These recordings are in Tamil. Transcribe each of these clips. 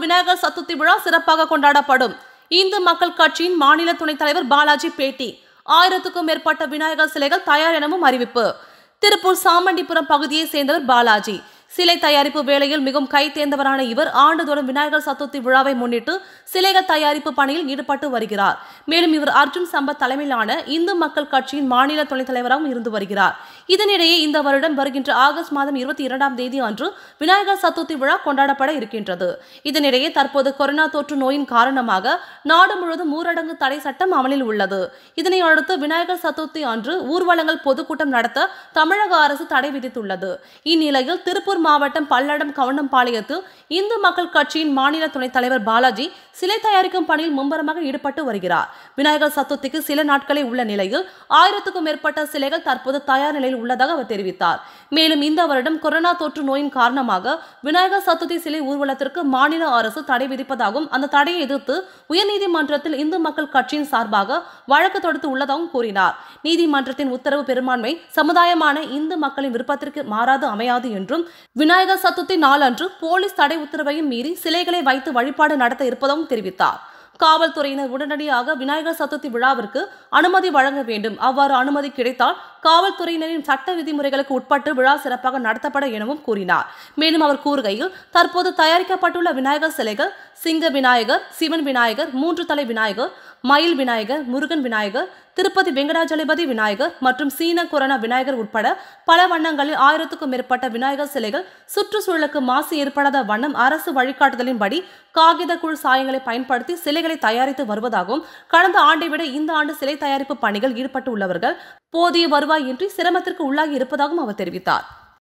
விநாயகர் சதுர்த்தி விழா சிறப்பாக கொண்டாடப்படும் இந்து மக்கள் கட்சியின் மாநில துணைத் தலைவர் பாலாஜி பேட்டி ஆயிரத்துக்கும் மேற்பட்ட விநாயகர் சிலைகள் தயார் எனவும் அறிவிப்பு திருப்பூர் சாமண்டிபுரம் பகுதியைச் சேர்ந்தவர் பாலாஜி சிலை தயாரிப்பு வேலையில் மிகவும் கை தேர்ந்தவரான இவர் ஆண்டுதோறும் விநாயகர் சதுர்த்தி விழாவை முன்னிட்டு சிலைகள் தயாரிப்பு பணியில் ஈடுபட்டு வருகிறார் மேலும் இவர் அர்ஜுன் சம்பத் தலைமையிலான இந்து மக்கள் கட்சியின் மாநில துணைத் தலைவராகவும் இருந்து வருகிறார் இதனிடையே இந்த வருடம் வருகின்ற ஆகஸ்ட் மாதம் இருபத்தி இரண்டாம் தேதி அன்று விநாயகர் சதுர்த்தி விழா கொண்டாடப்பட இருக்கின்றது இதனிடையே தற்போது கொரோனா தொற்று நோயின் காரணமாக நாடு முழுவதும் ஊரடங்கு தடை சட்டம் அமலில் உள்ளது இதனை அடுத்து விநாயகர் சதுர்த்தி அன்று ஊர்வலங்கள் பொதுக்கூட்டம் நடத்த தமிழக அரசு தடை விதித்துள்ளது இந்நிலையில் திருப்பூர் மாவட்டம் பல்லடம் கவனம்பாளையத்தில் இந்து மக்கள் கட்சியின் மாநில துணைத் தலைவர் பாலாஜி சிலை தயாரிக்கும் பணியில் மும்பரமாக ஈடுபட்டு வருகிறார் விநாயகர் சதுர்த்திக்கு சில நாட்களே உள்ள நிலையில் ஆயிரத்துக்கும் மேற்பட்ட சிலைகள் தற்போது தயார் நிலையில் உள்ளதாக அவர் தெரிவித்தார் மேலும் இந்த வருடம் கொரோனா தொற்று நோயின் காரணமாக விநாயகர் சதுர்த்தி சிலை ஊர்வலத்திற்கு மாநில அரசு தடை விதிப்பதாகவும் அந்த தடையை எதிர்த்து உயர்நீதிமன்றத்தில் இந்து மக்கள் கட்சியின் சார்பாக வழக்கு தொடுத்து உள்ளதாகவும் கூறினார் நீதிமன்றத்தின் உத்தரவு பெரும்பான்மை சமுதாயமான இந்து மக்களின் விருப்பத்திற்கு மாறாது அமையாது என்றும் விநாயகர் சதுர்த்தி நாளன்று போலீஸ் தடை உத்தரவையும் மீறி சிலைகளை வைத்து வழிபாடு நடத்த இருப்பதாகவும் தெரிவித்தார் காவல்துறையினர் உடனடியாக விநாயகர் சதுர்த்தி விழாவிற்கு அனுமதி வழங்க வேண்டும் அவ்வாறு அனுமதி கிடைத்தால் காவல்துறையினரின் சட்ட விதிமுறைகளுக்கு உட்பட்டு விழா சிறப்பாக நடத்தப்பட எனவும் கூறினார் மேலும் அவர் கூறுகையில் தற்போது தயாரிக்கப்பட்டுள்ள விநாயகர் சிலைகள் சிங்க விநாயகர் சிவன் விநாயகர் மூன்று தலை விநாயகர் மயில் விநாயகர் முருகன் விநாயகர் திருப்பதி வெங்கடாஜலபதி விநாயகர் மற்றும் சீன கொரோனா விநாயகர் உட்பட பல வண்ணங்களில் ஆயிரத்துக்கும் மேற்பட்ட விநாயகர் சிலைகள் சுற்றுச்சூழலுக்கு மாசு ஏற்படாத வண்ணம் அரசு வழிகாட்டுதலின்படி காகித குழு சாயங்களை பயன்படுத்தி சிலைகளை தயாரித்து வருவதாகவும் கடந்த ஆண்டை விட இந்த ஆண்டு சிலை தயாரிப்பு பணிகள் ஈடுபட்டு உள்ளவர்கள் போதிய வருவாய் இன்றி சிரமத்திற்கு உள்ளாகி இருப்பதாகவும் அவர் தெரிவித்தார்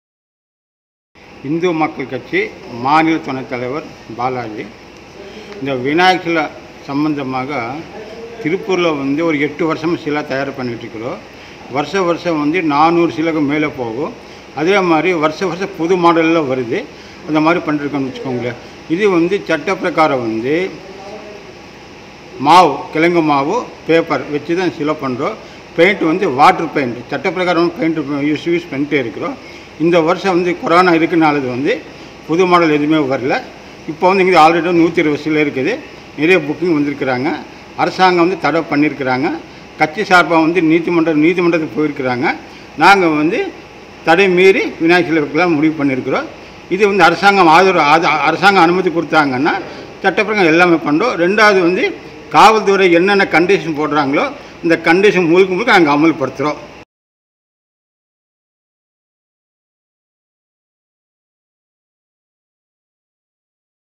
இந்து மக்கள் கட்சி மாநில துணைத் தலைவர் பாலாஜி இந்த விநாயகர் சிலை சம்பந்தமாக திருப்பூரில் வந்து ஒரு எட்டு வருஷம் சிலை தயார் பண்ணிட்டு இருக்கிறோம் வருஷ வருஷம் வந்து நானூறு சிலைக்கு மேலே போகும் அதே மாதிரி வருஷ வருஷம் புது மாடலில் வருது அந்த மாதிரி பண்ணிருக்கோம்னு வச்சுக்கோங்களேன் இது வந்து சட்ட பிரகாரம் வந்து மாவு கிழங்கு மாவு பேப்பர் வச்சு தான் சிலை பண்ணுறோம் பெயிண்ட் வந்து வாட்டர் பெயிண்ட் சட்ட பிரகாரம் பெயிண்ட் யூஸ் யூஸ் பண்ணிட்டே இருக்கிறோம் இந்த வருஷம் வந்து கொரோனா இருக்குனாலது வந்து புது மாடல் எதுவுமே வரல இப்போ வந்து இங்கே ஆல்ரெடி நூற்றி இருபது சிலை இருக்குது நிறைய புக்கிங் வந்திருக்கிறாங்க அரசாங்கம் வந்து தடை பண்ணியிருக்கிறாங்க கட்சி சார்பாக வந்து நீதிமன்றம் நீதிமன்றத்துக்கு போயிருக்கிறாங்க நாங்கள் வந்து தடை மீறி விநாயகர் சிலை வைக்கலாம் முடிவு பண்ணியிருக்கிறோம் இது வந்து அரசாங்கம் ஆதரவு ஆத- அரசாங்கம் அனுமதி கொடுத்தாங்கன்னா சட்டப்பிரகாரம் எல்லாமே பண்ணுறோம் ரெண்டாவது வந்து காவல்துறை என்னென்ன கண்டிஷன் போடுறாங்களோ இந்த கண்டிஷன் முழுக்க முழுக்க நாங்கள் அமல்படுத்துகிறோம்